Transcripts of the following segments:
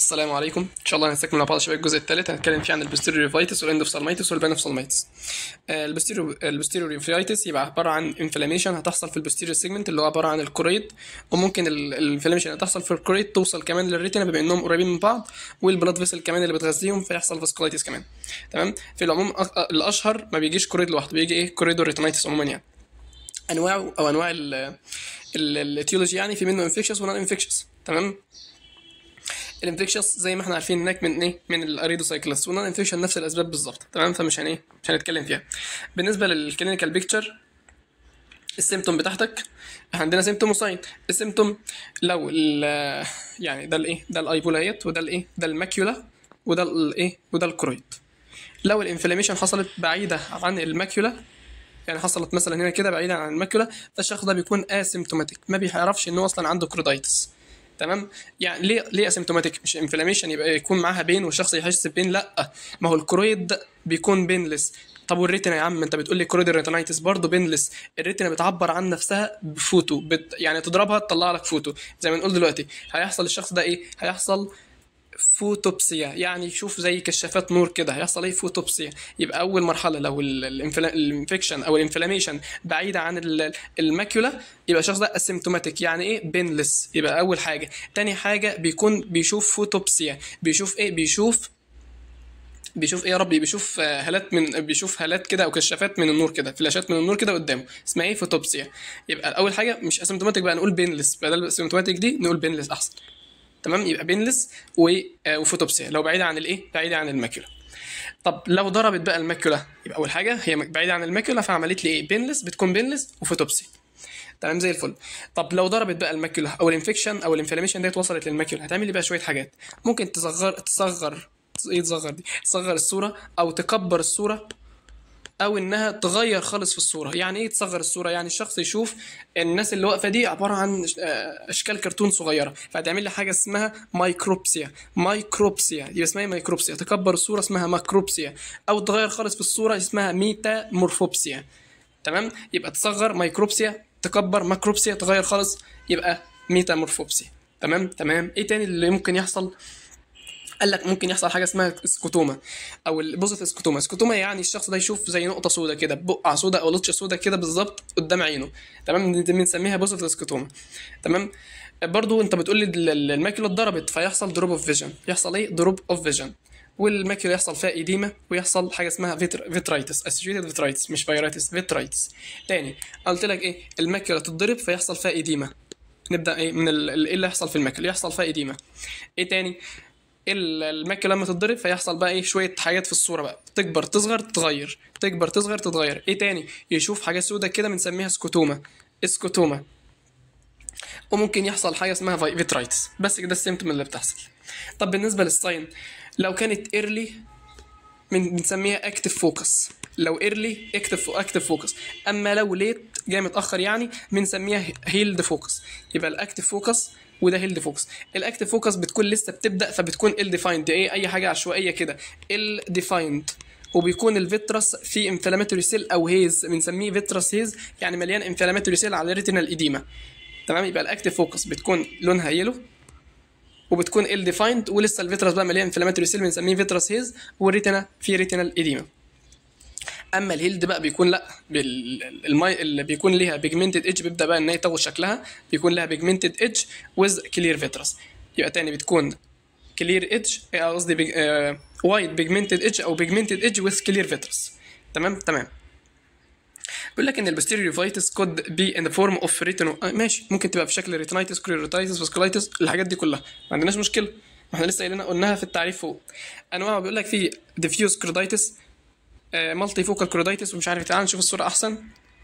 السلام عليكم ان شاء الله هنستكمل مع بعض شباب الجزء الثالث هنتكلم فيه عن البوستيريور ريفايتس والاندوفسالمايتس والبانوفسالمايتس البوستيريور البوستيريور ريفايتس يبقى عباره عن انفلاميشن هتحصل في البوستيريور سيجمنت اللي هو عباره عن الكوريد وممكن الانفلاميشن اللي تحصل في الكوريد توصل كمان للريتنا بما انهم قريبين من بعض والبلاد فيسل كمان اللي بتغذيهم فيحصل فاسكولايتس كمان تمام في العموم أ- الاشهر ما بيجيش كوريد لوحده بيجي ايه كوريدور ريتينايتس عموما يعني انواعه او انواع الاتيولوجي يعني في منه انفكشس ونون انفكشس تمام الانفكشس زي ما احنا عارفين هناك من ايه من الاريدوسايكلس والنون انفكشن نفس الاسباب بالظبط تمام فمش هن ايه مش هنتكلم فيها بالنسبه للكلينيكال بيكتشر السيمتوم بتاعتك عندنا سيمتوم وساين السيمتوم لو ال- يعني ده الايه ده الايبولايت وده الايه ده الماكيولا وده الايه وده الكرويد لو الانفلاميشن حصلت بعيده عن الماكيولا يعني حصلت مثلا هنا كده بعيدا عن الماكيولا فالشخص ده بيكون اسيمتوماتيك ما بيعرفش ان هو اصلا عنده كرودايتس تمام يعني ليه ليه اسيمتوماتيك مش انفلاميشن يبقى يكون معاها بين والشخص يحس ببين لا ما هو الكرويد بيكون بينلس طب والريتنا يا عم انت بتقول لي كرويد الريتينايتس برضه بينلس الريتنا بتعبر عن نفسها بفوتو بت يعني تضربها تطلع لك فوتو زي ما نقول دلوقتي هيحصل الشخص ده ايه هيحصل فوتوبسيا يعني يشوف زي كشافات نور كده هيحصل ايه فوتوبسيا يبقى اول مرحله لو الانفكشن او الانفلاميشن بعيده عن ال- الماكيولا يبقى الشخص ده اسيمتوماتيك يعني ايه بينلس يبقى اول حاجه تاني حاجه بيكون بيشوف فوتوبسيا بيشوف ايه بيشوف بيشوف ايه يا ربي بيشوف آه، هالات من بيشوف هالات كده او كشافات من النور كده فلاشات من النور كده قدامه اسمها ايه فوتوبسيا يبقى اول حاجه مش اسيمتوماتيك بقى نقول بينلس بدل الاسيمتوماتيك دي نقول بينلس احسن تمام يبقى بينلس و- آه، وفوتوبسيا لو بعيده عن الايه بعيده عن الماكيولا طب لو ضربت بقى الماكيولا يبقى اول حاجه هي بعيده عن الماكيولا فعملت لي ايه بينلس بتكون بينلس وفوتوبسي تمام زي الفل طب لو ضربت بقى الماكيولا او الانفكشن او الانفلاميشن ديت وصلت للماكيولا هتعمل لي بقى شويه حاجات ممكن تصغر تصغر ايه تصغر دي تصغر الصوره او تكبر الصوره او انها تغير خالص في الصوره يعني ايه تصغر الصوره يعني الشخص يشوف الناس اللي واقفه دي عباره عن آه، اشكال كرتون صغيره فهتعمل لي حاجه اسمها مايكروبسيا مايكروبسيا يبقى اسمها إيه مايكروبسيا تكبر الصوره اسمها ماكروبسيا او تغير خالص في الصوره اسمها ميتامورفوبسيا تمام يبقى تصغر مايكروبسيا تكبر ماكروبسيا تغير خالص يبقى ميتامورفوبسيا تمام تمام ايه تاني اللي ممكن يحصل قال لك ممكن يحصل حاجه اسمها سكوتوما او البوزيتيف سكوتوما سكوتوما يعني الشخص ده يشوف زي نقطه سوداء كده بقعه سوداء او لطشه سوداء كده بالظبط قدام عينه تمام دي بنسميها بوزيتيف سكوتوما تمام برضو انت بتقول لي ال- ال- الماكيولا اتضربت فيحصل دروب اوف فيجن يحصل ايه دروب اوف فيجن والماكيولا يحصل فيها ايديما ويحصل حاجه اسمها فيتر فيترايتس اسوشيتد فيترايتس مش فيرايتس فيترايتس تاني قلت لك ايه الماكيولا تتضرب فيحصل فيها ايديما نبدا ايه من ال- ال- ايه اللي يحصل في الماكيولا يحصل فيها ايديما ايه تاني ال- الماكيولا لما تتضرب فيحصل بقى ايه شويه حاجات في الصوره بقى تكبر تصغر تتغير تكبر تصغر تتغير ايه تاني يشوف حاجه سودة كده بنسميها سكوتوما اسكوتوما وممكن يحصل حاجه اسمها في- فيترايتس بس كده السيمتوم اللي بتحصل طب بالنسبه للساين لو كانت ايرلي من بنسميها اكتف فوكس لو ايرلي اكتف اكتف فوكس اما لو ليت جاي متاخر يعني بنسميها هيلد فوكس يبقى الاكتف فوكس وده هيلد فوكس الاكتف فوكس بتكون لسه بتبدا فبتكون ال ديفايند ايه اي حاجه عشوائيه كده ال ديفايند وبيكون الفيترس في انفلاماتوري سيل او هيز بنسميه فيترس هيز يعني مليان انفلاماتوري سيل على ريتينال ايديما تمام يبقى الاكتف فوكس بتكون لونها يلو وبتكون ال ديفايند ولسه الفيترس بقى مليان انفلاماتوري سيل بنسميه فيترس هيز والريتنا في ريتينال ايديما اما الهيلد بقى بيكون لا بال- الماي اللي بيكون ليها بيجمنتد ايدج بيبدا بقى ان هي تاخد شكلها بيكون لها بيجمنتد ايدج ويز كلير فيترس يبقى تاني بتكون كلير ايدج قصدي وايت بيجمنتد ايدج او بيجمنتد ايدج ويز كلير فيترس تمام تمام بيقول لك ان البوستيريور فايتس كود بي ان فورم اوف ريتينو ماشي ممكن تبقى في شكل ريتينايتس كريروتايتس فاسكولايتس الحاجات دي كلها ما عندناش مشكله ما احنا لسه قايلين قلناها في التعريف فوق انواع بيقول لك في ديفيوز كريدايتس مالتي فوكال كرودايتس ومش عارف إيه. تعال نشوف الصوره احسن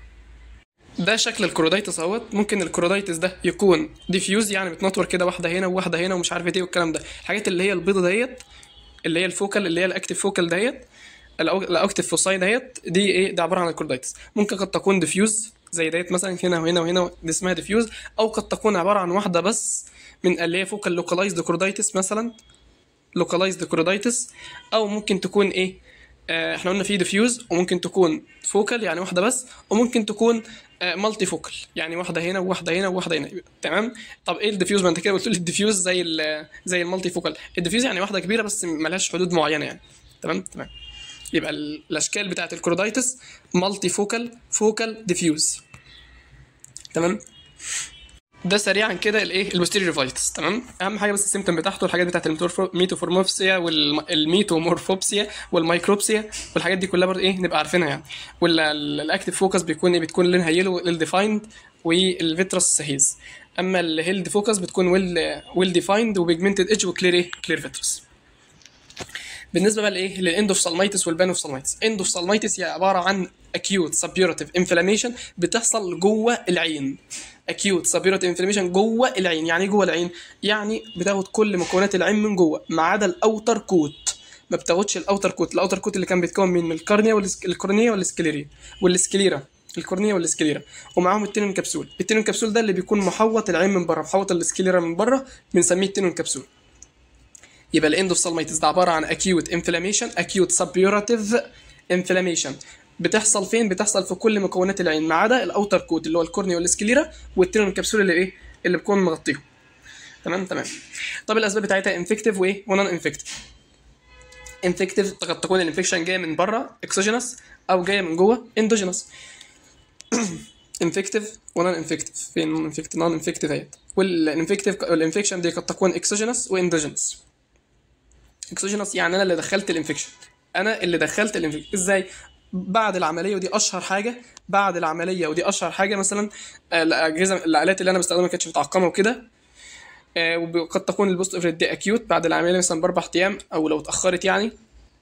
ده شكل الكرودايتس اهوت ممكن الكرودايتس ده يكون ديفيوز يعني بتنطور كده واحده هنا وواحده هنا ومش عارف ايه والكلام ده الحاجات اللي هي البيضه ديت اللي هي الفوكال اللي هي الاكتيف فوكال ديت الاكتيف فوساي ديت دي ايه ده عباره عن الكرودايتس ممكن قد تكون ديفيوز زي ديت مثلا هنا وهنا وهنا دي اسمها ديفيوز او قد تكون عباره عن واحده بس من اللي هي فوكال لوكالايزد كرودايتس مثلا لوكالايزد كرودايتس او ممكن تكون ايه آه، احنا قلنا في ديفيوز وممكن تكون فوكال يعني واحده بس وممكن تكون مالتي فوكال يعني واحده هنا وواحده هنا وواحده هنا تمام طب ايه الديفيوز ما انت كده قلت لي الديفيوز زي ال زي المالتي فوكال الديفيوز يعني واحده كبيره بس ملهاش حدود معينه يعني تمام تمام يبقى ال- الاشكال بتاعت الكرودايتس مالتي فوكال فوكال ديفيوز تمام ده سريعا كده الايه البوستيريور فايتس تمام اهم حاجه بس السيمتوم بتاعته الحاجات بتاعت الميتوفورموفسيا والميتومورفوبسيا والمايكروبسيا والحاجات دي كلها برضه ايه نبقى عارفينها يعني والاكتيف فوكس بيكون ايه بتكون لونها يلو الديفايند والفيترس سهيز اما الهيلد فوكس بتكون ويل ويل ديفايند وبيجمنتد ايدج وكلير ايه كلير فيترس بالنسبه بقى لايه للاندوفسالمايتس والبانوفسالمايتس اندوفسالمايتس هي عباره عن acute suburative inflammation بتحصل جوه العين acute suburative inflammation جوه العين يعني ايه جوه العين يعني بتاخد كل مكونات العين من جوه ما عدا الاوتر كوت ما بتاخدش الاوتر كوت الاوتر كوت اللي كان بيتكون من الكورنيا والكورنيا والسكليريا والسكليرا الكورنيا والسكليرا ومعاهم التينون كبسول التينون كبسول ده اللي بيكون محوط العين من بره محوط السكليرا من بره بنسميه التينون كبسول يبقى الاندوفسالميتس ده عباره عن acute inflammation acute suppurative inflammation بتحصل فين بتحصل في كل مكونات العين ما عدا الاوتر كوت اللي هو الكورنيا والسكليرا والتيرون كبسول اللي ايه اللي بيكون مغطيهم تمام تمام طب الاسباب بتاعتها انفكتيف وايه ونون انفكتيف انفكتيف قد تكون الانفكشن جايه من بره اكسوجينس او جايه من جوه اندوجينس انفكتيف ونون انفكتيف فين نون انفكتيف نون انفكتيف اهيت والانفكتيف الانفكشن دي قد تكون اكسوجينس واندوجينس اكسوجينس يعني انا اللي دخلت الانفكشن انا اللي دخلت الانفكشن ازاي بعد العمليه ودي اشهر حاجه بعد العمليه ودي اشهر حاجه مثلا آه، الاجهزه الالات اللي انا بستخدمها ما كانتش متعقمه وكده آه، وقد تكون البوست اوفريت دي اكيوت بعد العمليه مثلا باربع ايام او لو اتاخرت يعني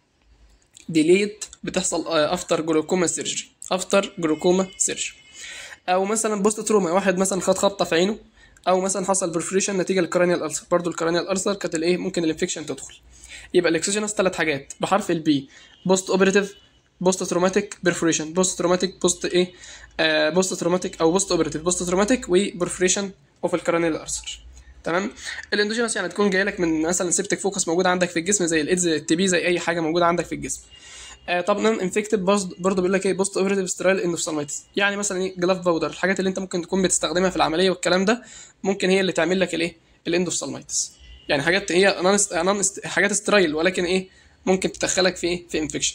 ديليت بتحصل افتر جلوكوما سيرجري افتر جلوكوما سيرجري او مثلا بوست تروما واحد مثلا خد خبطه في عينه او مثلا حصل برفوريشن نتيجه للكرانيال الالسر برضو الكرانيال الالسر كانت الايه ممكن الانفكشن تدخل يبقى الاكسجينس ثلاث حاجات بحرف البي بوست اوبريتيف بوست تروماتيك بيرفوريشن بوست تروماتيك بوست ايه آه بوست تروماتيك او بوست اوبريتيف بوست تروماتيك وبرفوريشن اوف الكرانيال الالسر تمام الاندوجينس يعني تكون جايه لك من مثلا سيبتك فوكس موجود عندك في الجسم زي الايدز التي بي زي اي حاجه موجوده عندك في الجسم آه طب نون انفكتيف برضه بيقول لك ايه بوست اوبريتيف سترايل اندوفسالمايتس يعني مثلا ايه جلاف باودر الحاجات اللي انت ممكن تكون بتستخدمها في العمليه والكلام ده ممكن هي اللي تعمل لك الايه الاندوفسالمايتس يعني حاجات هي نون نون حاجات سترايل ولكن ايه ممكن تدخلك في ايه في انفكشن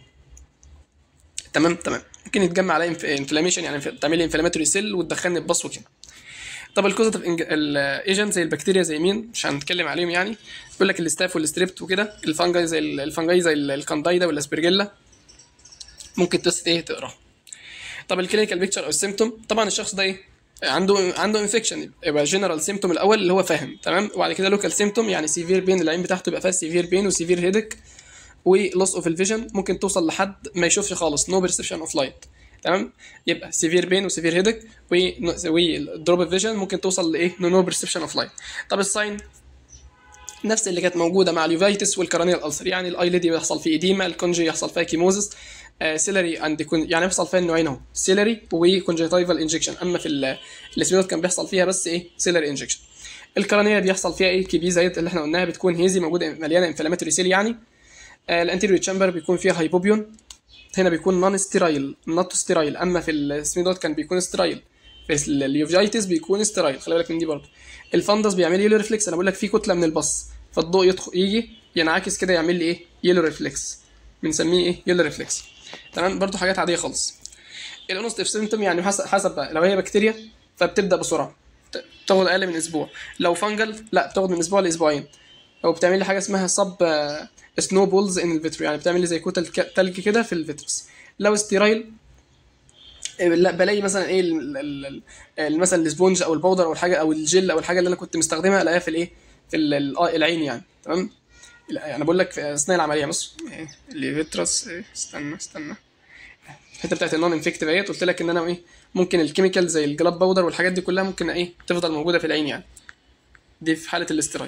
تمام تمام ممكن يتجمع على انفلاميشن يعني تعمل لي انفلاماتوري سيل وتدخلني في بصوه كده طب الكوزيتيف الايجنت زي البكتيريا زي مين مش هنتكلم عليهم يعني بيقول لك الستاف والستريبت وكده الفنجاي زي ال- الفنجاي زي ال- الكاندايدا والاسبرجيلا ممكن تست ايه تقرا طب الكلينيكال بيكتشر او السيمتوم طبعا الشخص ده ايه عنده عنده انفكشن يبقى جنرال سيمتوم الاول اللي هو فاهم تمام وبعد كده لوكال سيمتوم يعني سيفير بين العين بتاعته يبقى فيها سيفير بين وسيفير هيدك ولوس اوف الفيجن ممكن توصل لحد ما يشوفش خالص نو بيرسبشن اوف لايت تمام يبقى سيفير بين وسيفير هيدك ودروب اوف فيجن ممكن توصل لايه نو بيرسبشن اوف لايت طب الساين نفس اللي كانت موجوده مع اليوفيتس والكرانيال السر يعني الايليد بيحصل فيه ايديما الكونجي يحصل فيها كيموزس آه سيلري اند يعني بيحصل فيها النوعين اهو سيلري وكونجيتايفال انجكشن اما في ال- الاسميوت كان بيحصل فيها بس ايه سيلري انجكشن الكرانيه بيحصل فيها ايه كيبي زي اللي احنا قلناها بتكون هيزي موجوده مليانه انفلاماتوري سيل يعني آه الانتيريور تشامبر بيكون فيها هايبوبيون هنا بيكون نون ستيرايل نوت ستيرايل اما في السميدوت كان بيكون ستيرايل في اليوفيتس بيكون ستيرايل خلي بالك من دي برضه الفندس بيعمل يلو ريفلكس انا بقول لك في كتله من البص فالضوء يدخل يجي ينعكس كده يعمل لي ايه يلو ريفلكس بنسميه ايه يلو ريفلكس تمام برضه حاجات عاديه خالص الاونستيف سيمتوم يعني حسب حسب بقى لو هي بكتيريا فبتبدا بسرعه ت- بتاخد اقل من اسبوع لو فانجل لا بتاخد من اسبوع لاسبوعين او بتعمل لي حاجه اسمها صب سنو بولز ان الفيترو يعني بتعمل لي زي كتل ك- تلج كده في الفيترس لو ستيرايل لا بلاقي مثلا ايه ال- ال- ال- مثلا السبونج او البودر او الحاجه او الجل او الحاجه اللي انا كنت مستخدمها الاقيها في الايه في ال- ال- آه العين يعني تمام لا، انا بقول لك في اثناء العمليه بص إيه، الفيترس إيه، استنى استنى الحته بتاعت النون انفكتيف اهيت قلت لك ان انا ايه ممكن الكيميكال زي الجلاب باودر والحاجات دي كلها ممكن ايه تفضل موجوده في العين يعني دي في حاله الاسترايل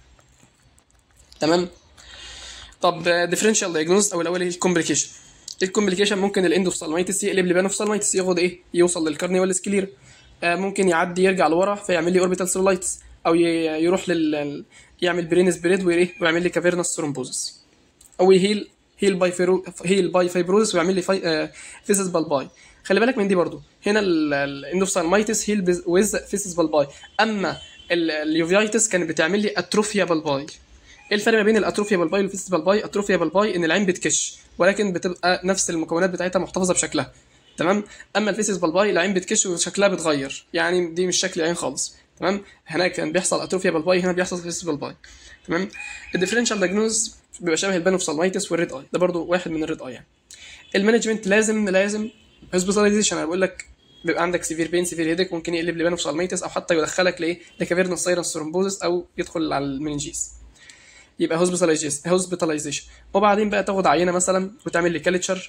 تمام طب ديفرنشال دايجنوز او الاول ايه الكومبليكيشن الكومبليكيشن ممكن الاندوفسالمايتس يقلب لبانوفسالمايتس ياخد ايه يوصل للكرني والسكلير آه ممكن يعدي يرجع لورا فيعمل لي اوربيتال سيلولايتس او ي- يروح لل يعمل برين سبريد وايه ويعمل لي كافيرنس ثرومبوزس او يهيل هيل باي فيرو هيل باي فايبروزس ويعمل لي في... آه فيسس بالباي خلي بالك من دي برضو هنا الاندوفسالمايتس هيل ويز فيسس بالباي اما ال- اليوفيايتس كانت بتعمل لي اتروفيا بالباي ايه الفرق ما بين الاتروفيا بالباي والفيسس بالباي اتروفيا بالباي ان العين بتكش ولكن بتبقى نفس المكونات بتاعتها محتفظه بشكلها تمام اما الفيسس بالباي العين بتكش وشكلها بيتغير يعني دي مش شكل العين خالص تمام هناك كان بيحصل اتروفيا بالباي هنا بيحصل فيسس بالباي تمام الديفرنشال دايجنوز بيبقى شبه البانوفسالمايتس والريد اي ده برضو واحد من الريد اي يعني المانجمنت لازم لازم هوسبيتاليزيشن انا بقول لك بيبقى عندك سيفير بين سيفير هيدك ممكن يقلب لبانوفسالمايتس او حتى يدخلك لايه لكافيرنس سايرنس ثرومبوزس او يدخل على المننجيز يبقى هوسبيتاليزيشن وبعدين بقى تاخد عينه مثلا وتعمل لي كالتشر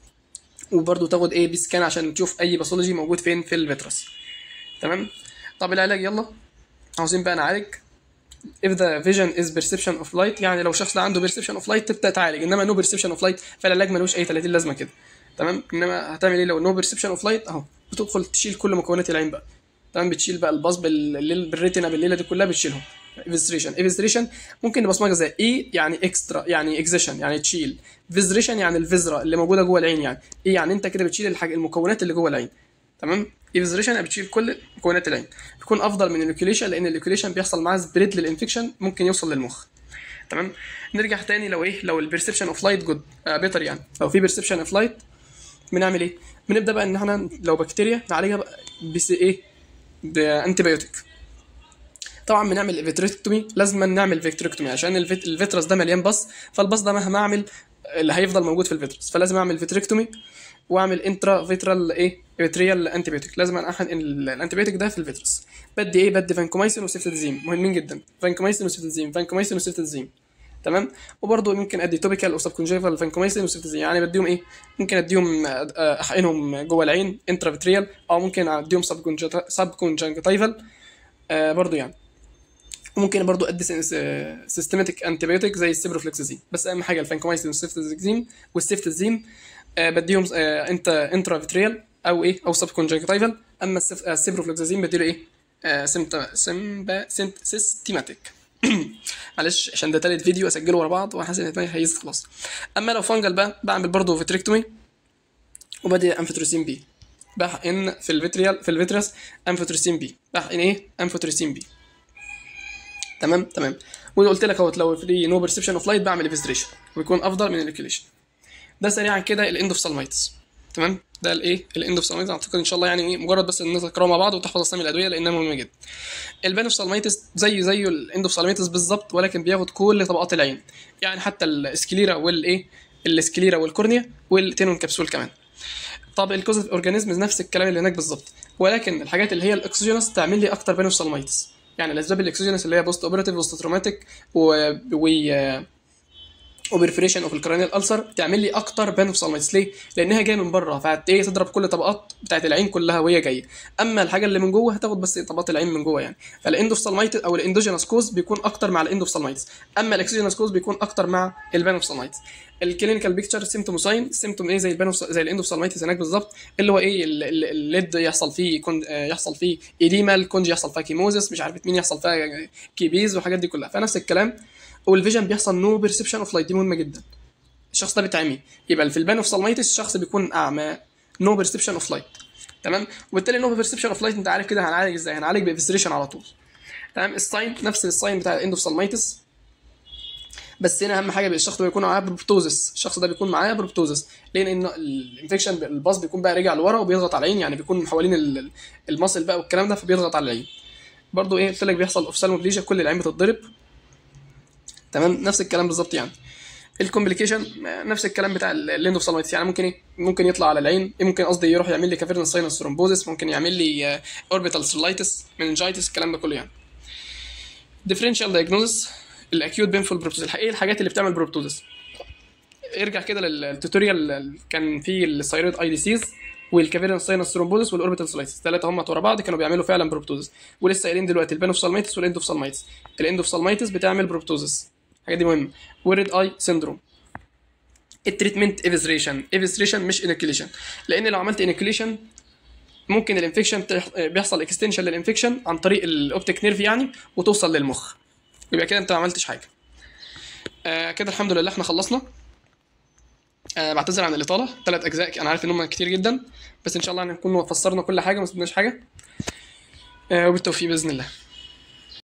وبرضه تاخد ايه بي سكان عشان تشوف اي باثولوجي موجود فين في الفيترس تمام طب العلاج يلا عاوزين بقى نعالج if the vision is perception of light يعني لو شخص ده عنده perception of light تبدا تعالج انما no perception of light فالعلاج ملوش اي 30 لازمه كده تمام انما هتعمل ايه لو no perception of light اهو بتدخل تشيل كل مكونات العين بقى تمام بتشيل بقى الباص بالليل بالريتنا بالليله دي كلها بتشيلهم ايفستريشن ايفستريشن ممكن نبصمجها زي اي يعني اكسترا يعني اكزيشن يعني تشيل فيزريشن يعني الفيزرا اللي موجوده جوه العين يعني ايه يعني انت كده بتشيل الحاجه المكونات اللي جوه العين تمام ايفزريشن يعني بتشيل كل مكونات العين بيكون افضل من الاوكيوليشن لان الاوكيوليشن بيحصل معاه سبريد للانفكشن ممكن يوصل للمخ تمام نرجع تاني لو ايه لو البرسبشن اوف لايت جود بيتر يعني لو في برسبشن اوف لايت بنعمل ايه بنبدا بقى ان احنا لو بكتيريا نعالجها بقى بس ايه بانتي بايوتيك طبعا بنعمل فيتريكتومي لازم نعمل فيتريكتومي عشان الفيت... الفيترس ده مليان بص فالبص ده مهما اعمل اللي هيفضل موجود في الفيترس فلازم اعمل فيتريكتومي واعمل انترا فيترال ايه فيتريال انتيبيوتيك لازم احقن الانتيبيوتيك ده في الفيترس بدي ايه بدي فانكومايسين وسيفتازيم مهمين جدا فانكومايسين وسيفتازيم فانكومايسين وسيفتازيم تمام وبرضه ممكن ادي توبيكال او سبكونجيفال فانكومايسين وسيفتازيم يعني بديهم ايه ممكن اديهم احقنهم جوه العين انترا فيتريال او ممكن اديهم سبكونجنكتيفال آه برضه يعني وممكن برضو ادي سيستماتيك انتيبيوتيك زي السيبروفلكسازين بس اهم حاجه الفانكومايسين والسيفتازيم والسيفتازيم آه بديهم آه انت انترا فيتريال او ايه او سب كونجكتيفال اما السف... آه السيبروفلكسازين بديله ايه آه سيمتا سيمبا سيمت سيستيماتيك معلش عشان ده تالت فيديو اسجله ورا بعض وحاسس ان دماغي هيز خلاص اما لو فانجل بقى بعمل برضه فيتريكتومي وبدي انفوتروسين بي بحقن في الفيتريال في الفيترس انفوتروسين بي بحقن ايه انفوتروسين بي تمام تمام وقلت لك اهوت لو في نو بيرسبشن اوف لايت بعمل ايفستريشن ويكون افضل من الاكيوليشن ده سريعا كده الاندوفسالمايتس تمام ده الايه الاندوفسالمايتس اعتقد ان شاء الله يعني مجرد بس ان نذكرها مع بعض وتحفظ اسامي الادويه لانها مهمه جدا البانوفسالمايتس زيه زيه الاندوفسالمايتس بالظبط ولكن بياخد كل طبقات العين يعني حتى السكليرا والايه السكليرا والكورنيا والتينون كبسول كمان طب الكوزيف اورجانيزم نفس الكلام اللي هناك بالظبط ولكن الحاجات اللي هي الاكسجينس تعمل لي اكتر بانوفسالمايتس يعني الاسباب الاكسجينس اللي هي بوست اوبراتيف بوست تروماتيك و, و... وبرفريشن اوف الكرانيال السر تعمل لي اكتر بانوفسالمايتس ليه؟ لانها جايه من بره فهت ايه تضرب كل الطبقات بتاعت العين كلها وهي جايه اما الحاجه اللي من جوه هتاخد بس طبقات العين من جوه يعني فالاندوفسالمايتس او الاندوجينس كوز بيكون اكتر مع الاندوفسالمايتس اما الاكسجينس كوز بيكون اكتر مع البانوفسالمايتس الكلينيكال بيكتشر سيمتوم ساين سيمتوم ايه زي البانوس زي الاندوفسالمايتس هناك بالظبط اللي هو ايه الليد يحصل فيه يكون يحصل فيه ايديما الكونج يحصل فيها كيموزس مش عارف مين يحصل فيها كيبيز والحاجات دي كلها فنفس الكلام والفيجن بيحصل نو بيرسبشن اوف لايت دي مهمه جدا الشخص ده بيتعمي يبقى في البانوفسالمايتس الشخص بيكون اعمى نو بيرسبشن اوف لايت تمام وبالتالي نو بيرسبشن اوف لايت انت عارف كده هنعالج ازاي هنعالج بافستريشن على طول تمام الساين نفس الساين بتاع الاندوفسالمايتس بس هنا اهم حاجه الشخص ده بيكون معاه بروبتوزس الشخص ده بيكون معاه بروبتوزس لان الانفكشن الباص بيكون بقى رجع لورا وبيضغط على العين يعني بيكون حوالين المصل بقى والكلام ده فبيضغط على العين برضو ايه قلت لك بيحصل اوفسالموبليجيا كل العين بتتضرب تمام نفس الكلام بالظبط يعني الكومبليكيشن نفس الكلام بتاع الاندوفسالمايتس يعني ممكن ايه ممكن يطلع على العين ممكن قصدي يروح يعمل لي كافيرنس ساينس ثرومبوزس ممكن يعمل لي اوربيتال سيلايتس مننجايتس الكلام ده كله يعني ديفرنشال دايجنوزس الاكيوت بينفول بروبتوزس ايه الحاجات اللي بتعمل بروبتوزس ارجع كده للتوتوريال كان في الثايرويد اي دي سيز والكافيرنس ساينس ثرومبوزس والاوربيتال سلايتس الثلاثه هم ورا بعض كانوا بيعملوا فعلا بروبتوزس ولسه قايلين دلوقتي البانوفسالمايتس والاندوفسالمايتس الاندوفسالمايتس بتعمل بروبتوزس الحاجات دي مهمه والريد اي سيندروم التريتمنت ايفيزريشن ايفيزريشن مش انكليشن لان لو عملت انكليشن ممكن الانفكشن بيحصل اكستنشن للانفكشن عن طريق الاوبتيك نيرف يعني وتوصل للمخ يبقى كده انت ما عملتش حاجه آه كده الحمد لله احنا خلصنا آه بعتذر عن الاطاله ثلاث اجزاء انا عارف ان هم كتير جدا بس ان شاء الله هنكون فسرنا كل حاجه ما سيبناش حاجه آه وبالتوفيق باذن الله